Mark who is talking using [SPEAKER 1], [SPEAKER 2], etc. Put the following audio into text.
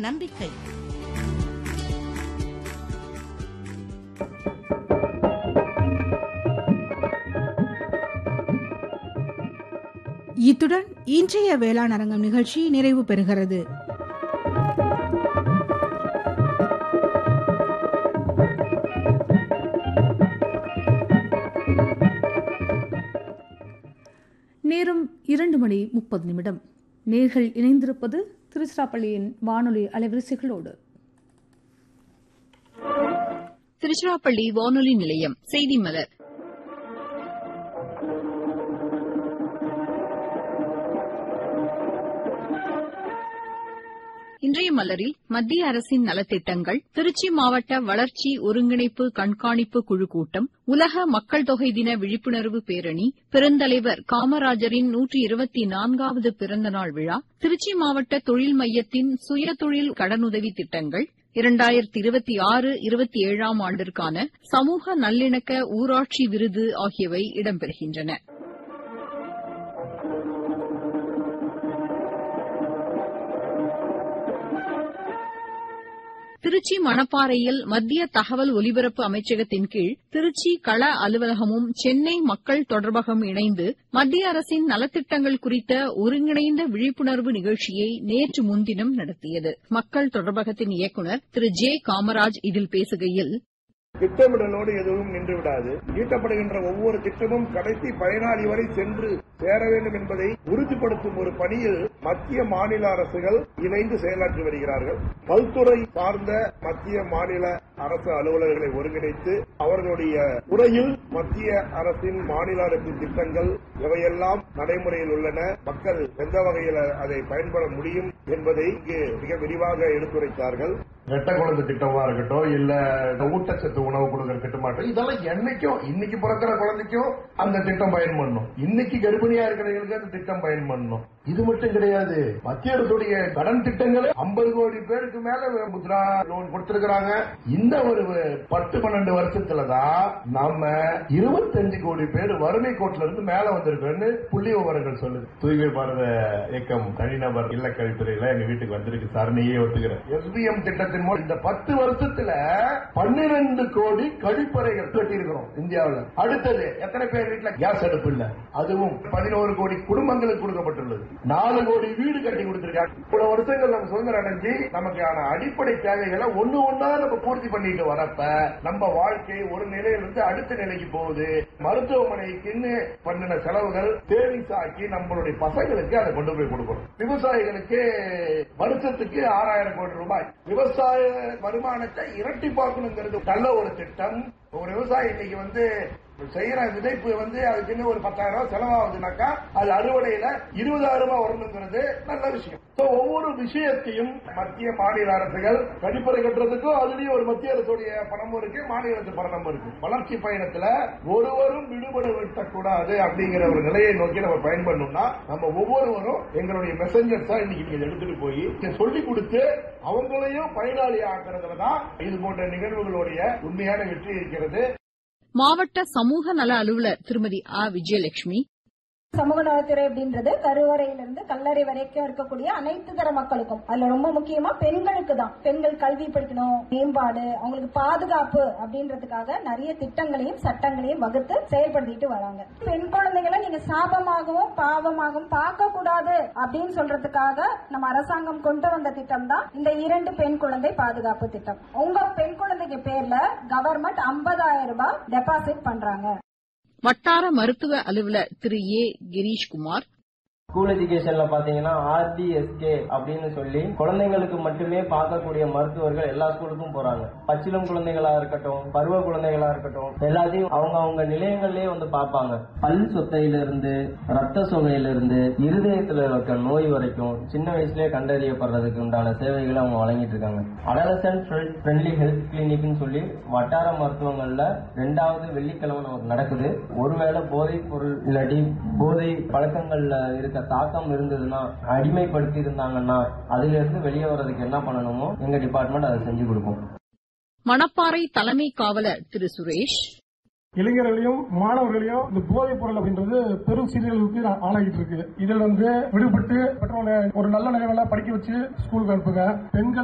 [SPEAKER 1] நம்பிக்கை
[SPEAKER 2] இத்துடன் இன்றைய வேளாண் அரங்கம் நிகழ்ச்சி நிறைவு பெறுகிறது
[SPEAKER 3] நேரம் இரண்டு மணி முப்பது நிமிடம் நேர்கள் இணைந்திருப்பது திருச்சிராப்பள்ளியின் வானொலி அலைவரிசைகளோடு
[SPEAKER 4] திருச்சிராப்பள்ளி வானொலி நிலையம் செய்தி மலர் இன்றைய மலரில் மத்திய அரசின் நலத்திட்டங்கள் திருச்சி மாவட்ட வளர்ச்சி ஒருங்கிணைப்பு கண்காணிப்பு குழு கூட்டம் உலக மக்கள் தொகை தின விழிப்புணர்வு பேரணி பெருந்தலைவர் காமராஜரின் நூற்றி இருபத்தி நான்காவது பிறந்தநாள் விழா திருச்சி மாவட்ட தொழில் மையத்தின் சுயதொழில் கடனுதவி திட்டங்கள் இரண்டாயிரத்தி இருபத்தி ஆறு இருபத்தி ஏழாம் ஆண்டிற்கான சமூக நல்லிணக்க ஊராட்சி விருது ஆகியவை இடம்பெறுகின்றன திருச்சி மணப்பாறையில் மத்திய தகவல் ஒலிபரப்பு அமைச்சகத்தின் கீழ் திருச்சி கள அலுவலகமும் சென்னை மக்கள் தொடர்பகம் இணைந்து மத்திய அரசின் நலத்திட்டங்கள் குறித்த ஒருங்கிணைந்த விழிப்புணர்வு நிகழ்ச்சியை நேற்று முன்தினம் நடத்தியது மக்கள் தொடர்பகத்தின் இயக்குநர் திரு ஜே காமராஜ் இதில் பேசுகையில்
[SPEAKER 5] திட்டமிடலோடு எதுவும் நின்று விடாது ஈட்டப்படுகின்ற ஒவ்வொரு திட்டமும் கடைசி பயனாளி வரை சென்று சேர வேண்டும் என்பதை உறுதிப்படுத்தும் ஒரு பணியில் மத்திய மாநில அரசுகள் இணைந்து செயலாற்றி வருகிறார்கள் பல்துறை சார்ந்த மத்திய மாநில அரசு அலுவலர்களை ஒருங்கிணைத்து அவர்களுடைய துறையில் மத்திய அரசின் மாநில அரசின் திட்டங்கள் எவையெல்லாம் நடைமுறையில் உள்ளன மக்கள் எந்த வகையில் அதை பயன்பட முடியும் என்பதை இங்கு மிக விரிவாக எடுத்துரைத்தார்கள்
[SPEAKER 6] ரெட்ட குழந்தை திட்டமா இருக்கட்டும் இல்ல ஊட்டச்சத்து உணவு கொடுக்கிற திட்டமாட்டம் இதெல்லாம் என்னைக்கும் இன்னைக்கு பிறக்கிற குழந்தைக்கும் அந்த திட்டம் பயன்படணும் இன்னைக்கு கர்ப்பிணியா இருக்கிறவங்களுக்கு அந்த திட்டம் பயன்படணும் இது மட்டும் கிடையாது மத்திய அரசுடைய கடன் திட்டங்களை ஐம்பது கோடி பேருக்கு மேல முத்ரா லோன் கொடுத்திருக்கிறாங்க இந்த ஒரு பத்து பன்னெண்டு வருஷத்துலதான் நம்ம இருபத்தஞ்சு கோடி பேர் வறுமை கோட்டில இருந்து மேல வந்திருக்கோம்னு புள்ளி விவரங்கள் சொல்லுது தூய்மை பாரத இயக்கம் தனிநபர் இல்ல கழித்துறையில எங்க வீட்டுக்கு வந்திருக்கு சாரணியே ஒத்துக்கிறேன் எஸ்பிஎம் திட்டத்தின் மூலம் இந்த பத்து வருஷத்துல பன்னிரண்டு கோடி கழிப்பறைகள் கட்டியிருக்கிறோம் இந்தியாவில் அடுத்தது எத்தனை பேர் வீட்டுல கேஸ் அடுப்பு இல்ல அதுவும் பதினோரு கோடி குடும்பங்களுக்கு கொடுக்கப்பட்டுள்ளது நாலு கோடி வீடு கட்டி கொடுத்திருக்காங்க இவ்வளவு வருஷங்கள் நம்ம சுதந்திரம் அடைஞ்சு நமக்கான அடிப்படை தேவைகளை ஒண்ணு ஒன்னா நம்ம பூர்த்தி பண்ணிட்டு வரப்ப நம்ம வாழ்க்கை ஒரு நிலையிலிருந்து அடுத்த நிலைக்கு போகுது மருத்துவமனைக்குன்னு பண்ணின செலவுகள் சேவிங்ஸ் ஆக்கி நம்மளுடைய பசங்களுக்கு அதை கொண்டு போய் கொடுக்கணும் விவசாயிகளுக்கு வருஷத்துக்கு ஆறாயிரம் கோடி ரூபாய் விவசாய வருமானத்தை இரட்டிப்பாக்கணுங்கிறது நல்ல ஒரு திட்டம் ஒரு விவசாயி இன்னைக்கு வந்து செய்யற விதைப்பு வந்து அதுக்குன்னு ஒரு பத்தாயிரம் ரூபாய் செலவாகுதுனாக்கா அது அறுவடையில இருபதாயிரம் ரூபாய் வரணுங்கிறது நல்ல விஷயம் So, ஒவ்வொரு விஷயத்தையும் மத்திய மாநில அரசுகள் கழிப்பறை கட்டுறதுக்கும் அதுலயும் ஒரு மத்திய அரசுடைய பணமும் இருக்கு மாநில அரசு பணமும் இருக்கு வளர்ச்சி பயணத்துல ஒருவரும் விடுபட விட்டக்கூடாது அப்படிங்கிற ஒரு நிலையை நோக்கி நம்ம பயன்படணும்னா நம்ம ஒவ்வொருவரும் எங்களுடைய மெசஞ்சர்ஸா இன்னைக்கு நீங்க எடுத்துட்டு போய் சொல்லி கொடுத்து அவங்களையும் பயனாளி ஆக்குறதுல தான் இது போன்ற நிகழ்வுகளுடைய உண்மையான வெற்றி இருக்கிறது
[SPEAKER 4] மாவட்ட சமூக நல அலுவலர் திருமதி ஆ விஜயலட்சுமி
[SPEAKER 7] சமூக நலத்துறை அப்படின்றது கருவறையிலிருந்து கல்லறை வரைக்கும் இருக்கக்கூடிய அனைத்து தர மக்களுக்கும் அதுல ரொம்ப முக்கியமா பெண்களுக்கு தான் பெண்கள் கல்வி படிக்கணும் மேம்பாடு அவங்களுக்கு பாதுகாப்பு அப்படின்றதுக்காக நிறைய திட்டங்களையும் சட்டங்களையும் வகுத்து செயல்படுத்திட்டு வராங்க பெண் குழந்தைகளை நீங்க சாபமாகவும் பாவமாகவும் பார்க்க கூடாது அப்படின்னு சொல்றதுக்காக நம்ம அரசாங்கம் கொண்டு வந்த திட்டம் தான் இந்த இரண்டு பெண் குழந்தை பாதுகாப்பு திட்டம் உங்க பெண் குழந்தைக்கு பேர்ல கவர்மெண்ட் 50000 ரூபாய் டெபாசிட் பண்றாங்க
[SPEAKER 4] வட்டார மருத்துவ அலுவலர் திரு ஏ கிரீஷ்குமார்
[SPEAKER 8] ஸ்கூல் எஜுகேஷன்ல பாத்தீங்கன்னா ஆர்டிஎஸ்கே அப்படின்னு சொல்லி குழந்தைங்களுக்கு மட்டுமே பார்க்கக்கூடிய மருத்துவர்கள் எல்லா ஸ்கூலுக்கும் போறாங்க பச்சிலம் குழந்தைகளா இருக்கட்டும் பருவ குழந்தைகளா இருக்கட்டும் எல்லாத்தையும் அவங்க அவங்க நிலையங்கள்லயே வந்து பார்ப்பாங்க பல் சொத்தையில இருந்து ரத்த சோகையில இருந்து இருதயத்துல இருக்க நோய் வரைக்கும் சின்ன வயசுலயே கண்டறியப்படுறதுக்கு உண்டான சேவைகளை அவங்க வழங்கிட்டு இருக்காங்க அடலசன்ட் ஃப்ரெண்ட்லி ஹெல்த் கிளினிக்னு சொல்லி வட்டார மருத்துவங்கள்ல ரெண்டாவது வெள்ளிக்கிழமை நமக்கு நடக்குது ஒருவேளை போதைப் பொருள் இல்லாட்டி போதை பழக்கங்கள்ல இருக்க தாக்கம் இருந்ததுன்னா அடிமைப்படுத்தி இருந்தாங்கன்னா அதுல இருந்து வெளியே வர்றதுக்கு என்ன பண்ணணுமோ எங்க டிபார்ட்மெண்ட் அதை செஞ்சு கொடுக்கும்
[SPEAKER 4] மணப்பாறை தலைமை காவலர் திரு சுரேஷ்
[SPEAKER 9] இளைஞர்களையும் மாணவர்களையும் இந்த போதைப் பொருள் அப்படின்றது பெரும் சீரியலுக்கு ஆளாகிட்டு இருக்கு இதில் வந்து விடுபட்டு பெற்றோரை ஒரு நல்ல நிலைமையில படிக்க வச்சு ஸ்கூலுக்கு அனுப்புங்க பெண்கள்